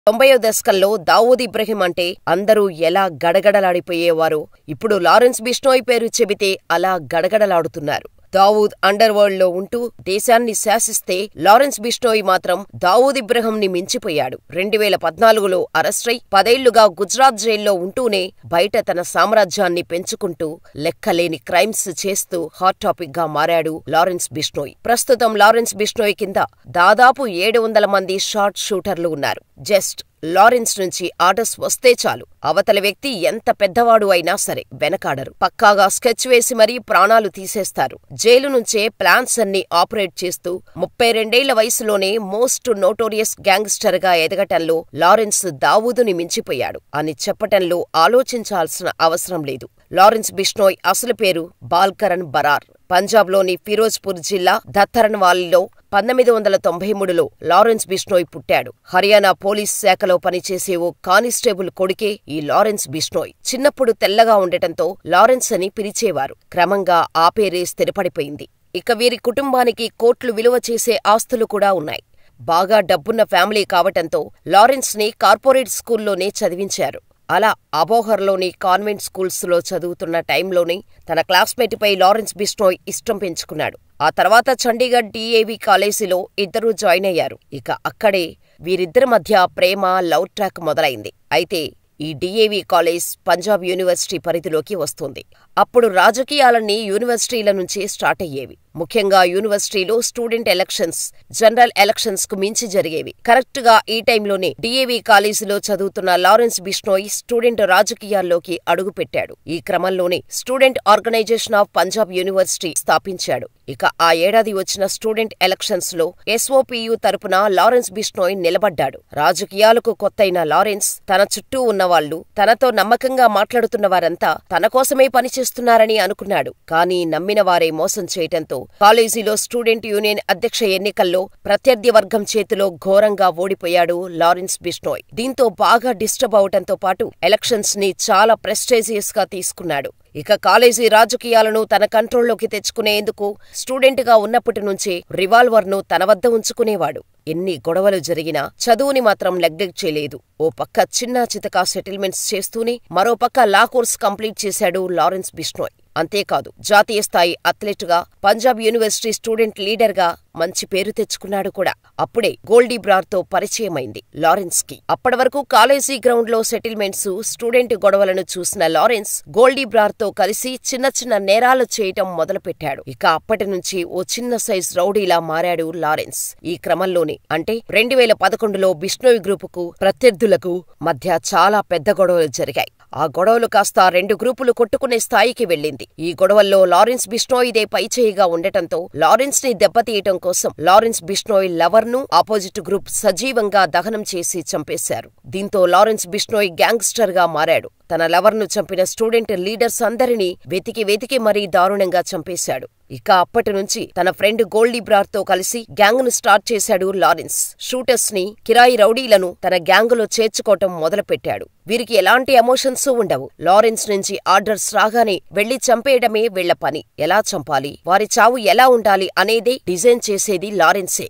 తొంభైవ దశకంలో దావూద్ ఇబ్రహీం అంటే అందరూ ఎలా గడగడలాడిపోయేవారో ఇప్పుడు లారెన్స్ బిష్నోయ్ పేరు చెబితే అలా గడగడలాడుతున్నారు దావూద్ అండర్ వరల్డ్ లో ఉంటూ దేశాన్ని శాసిస్తే లారెన్స్ బిష్నోయ్ మాత్రం దావూద్ ఇబ్రహంని మించిపోయాడు రెండు వేల పద్నాలుగులో అరెస్టై పదేళ్లుగా గుజరాత్ జైల్లో ఉంటూనే బయట తన సామ్రాజ్యాన్ని పెంచుకుంటూ లెక్కలేని క్రైమ్స్ చేస్తూ హాట్ టాపిక్ గా మారాడు లారెన్స్ బిష్నోయ్ ప్రస్తుతం లారెన్స్ బిష్నోయ్ కింద దాదాపు ఏడు వందల మంది షార్ట్ షూటర్లు ఉన్నారు జస్ట్ లారెన్స్ నుంచి ఆర్డర్స్ వస్తే చాలు అవతల వ్యక్తి ఎంత పెద్దవాడు అయినా సరే వెనకాడరు పక్కాగా స్కెచ్ వేసి మరీ ప్రాణాలు తీసేస్తారు జైలు నుంచే ప్లాన్స్ అన్ని ఆపరేట్ చేస్తూ ముప్పై రెండేళ్ల వయసులోనే మోస్ట్ నోటోరియస్ గ్యాంగ్స్టర్ గా ఎదగటంలో లారెన్స్ దావూదుని మించిపోయాడు అని చెప్పటంలో ఆలోచించాల్సిన అవసరం లేదు లారెన్స్ బిష్నోయ్ అసలు పేరు బాల్కరణ్ బరార్ పంజాబ్లోని ఫిరోజ్పూర్ జిల్లా దత్తరన్వాలీలో పంతొమ్మిది వందల తొంభై మూడులో లారెన్స్ బిష్నోయ్ పుట్టాడు హర్యానా పోలీస్ శాఖలో పనిచేసే ఓ కానిస్టేబుల్ కొడుకే ఈ లారెన్స్ బిష్నోయ్ చిన్నప్పుడు తెల్లగా ఉండటంతో లారెన్స్ అని పిలిచేవారు క్రమంగా ఆ పేరే స్థిరపడిపోయింది ఇక వీరి కుటుంబానికి కోట్లు విలువ చేసే ఆస్తులు కూడా ఉన్నాయి బాగా డబ్బున్న ఫ్యామిలీ కావటంతో లారెన్స్ ని కార్పొరేట్ స్కూల్లోనే చదివించారు అలా అబోహర్లోని కాన్వెంట్ స్కూల్స్లో చదువుతున్న టైంలోనే తన క్లాస్మేట్పై లారెన్స్ బిష్నోయ్ ఇష్టం పెంచుకున్నాడు ఆ తర్వాత చండీగఢ్ డిఏవి కాలేజీలో ఇద్దరూ జాయిన్ అయ్యారు ఇక అక్కడే వీరిద్దరి మధ్య ప్రేమ లవ్ ట్రాక్ మొదలైంది అయితే ఈ డిఏవి కాలేజ్ పంజాబ్ యూనివర్సిటీ పరిధిలోకి వస్తుంది అప్పుడు రాజకీయాలన్నీ యూనివర్సిటీల నుంచే స్టార్ట్ అయ్యేవి ముఖ్యంగా యూనివర్సిటీలో స్టూడెంట్ ఎలక్షన్స్ జనరల్ ఎలక్షన్స్ కు మించి జరిగేవి కరెక్ట్ గా ఈ టైంలోనే డిఏవి కాలేజీలో చదువుతున్న లారెన్స్ బిష్నోయ్ స్టూడెంట్ రాజకీయాల్లోకి అడుగుపెట్టాడు ఈ క్రమంలోనే student organisation of Punjab university స్థాపించాడు ఇక ఆ ఏడాది వచ్చిన స్టూడెంట్ ఎలక్షన్స్ లో ఎస్ఓపియు తరపున లారెన్స్ బిష్నోయ్ నిలబడ్డాడు రాజకీయాలకు కొత్తైన లారెన్స్ తన చుట్టూ ఉన్నవాళ్లు తనతో నమ్మకంగా మాట్లాడుతున్న వారంతా తన కోసమే పనిచేస్తున్నారని అనుకున్నాడు కానీ నమ్మిన వారే మోసం చేయటంతో కాలేజీలో స్టూడెంట్ యూనియన్ అధ్యక్ష ఎన్నికల్లో ప్రత్యర్థి వర్గం చేతిలో ఘోరంగా ఓడిపోయాడు లారెన్స్ బిష్నోయ్ దీంతో బాగా డిస్టర్బ్ అవటంతో పాటు ఎలక్షన్స్ ని చాలా ప్రెస్టేజియస్ గా తీసుకున్నాడు ఇక కాలేజీ రాజకీయాలను తన కంట్రోల్లోకి తెచ్చుకునేందుకు స్టూడెంట్గా ఉన్నప్పటి నుంచే రివాల్వర్ను తన వద్ద ఉంచుకునేవాడు ఎన్ని గొడవలు జరిగినా చదువుని మాత్రం నెగ్లెక్ట్ చేయలేదు ఓ పక్క చిన్న చితకా సెటిల్మెంట్స్ చేస్తూనే మరో పక్క లా కోర్స్ కంప్లీట్ చేశాడు లారెన్స్ బిష్నోయ్ అంతేకాదు జాతీయ స్థాయి అథ్లెట్గా పంజాబ్ యూనివర్సిటీ స్టూడెంట్ లీడర్గా మంచి పేరు తెచ్చుకున్నాడు కూడా అప్పుడే గోల్డీ బ్రార్తో పరిచయమైంది లారెన్స్ కి అప్పటి వరకు కాలేజీ గ్రౌండ్ లో సెటిల్మెంట్స్ స్టూడెంట్ గొడవలను చూసిన లారెన్స్ గోల్డీ బ్రార్తో కలిసి చిన్న చిన్న నేరాలు చేయటం మొదలుపెట్టాడు ఇక అప్పటి నుంచి ఓ చిన్న సైజ్ రౌడీలా మారాడు లారెన్స్ ఈ క్రమంలోనే అంటే రెండు వేల పదకొండులో బిష్ణోయ్ గ్రూపుకు ప్రత్యర్థులకు మధ్య చాలా పెద్ద గొడవలు జరిగాయి ఆ గొడవలు కాస్త రెండు గ్రూపులు కొట్టుకునే స్థాయికి వెళ్ళింది ఈ గొడవల్లో లారెన్స్ బిష్నోయిదే పైచేయిగా ఉండటంతో లారెన్స్ ని దెబ్బతీయటం కోసం లారెన్స్ బిష్నోయ్ లవర్ ను ఆపోజిట్ గ్రూప్ సజీవంగా దహనం చేసి చంపేశారు దీంతో లారెన్స్ బిష్నోయ్ గ్యాంగ్స్టర్ గా మారాడు తన లవర్ను చంపిన స్టూడెంట్ లీడర్స్ అందరినీ వెతికి వెతికి మరీ దారుణంగా చంపేశాడు ఇక అప్పటి నుంచి తన ఫ్రెండ్ గోల్డీ బ్రార్తో కలిసి గ్యాంగ్ ను స్టార్ట్ చేశాడు లారెన్స్ షూటర్స్ ని కిరాయి రౌడీలను తన గ్యాంగులో చేర్చుకోవటం మొదలుపెట్టాడు వీరికి ఎలాంటి ఎమోషన్స్ ఉండవు లారెన్స్ నుంచి ఆర్డర్స్ రాగానే వెళ్లి చంపేయడమే వీళ్ల పని ఎలా చంపాలి వారి చావు ఎలా ఉండాలి అనేదే డిజైన్ చేసేది లారెన్సే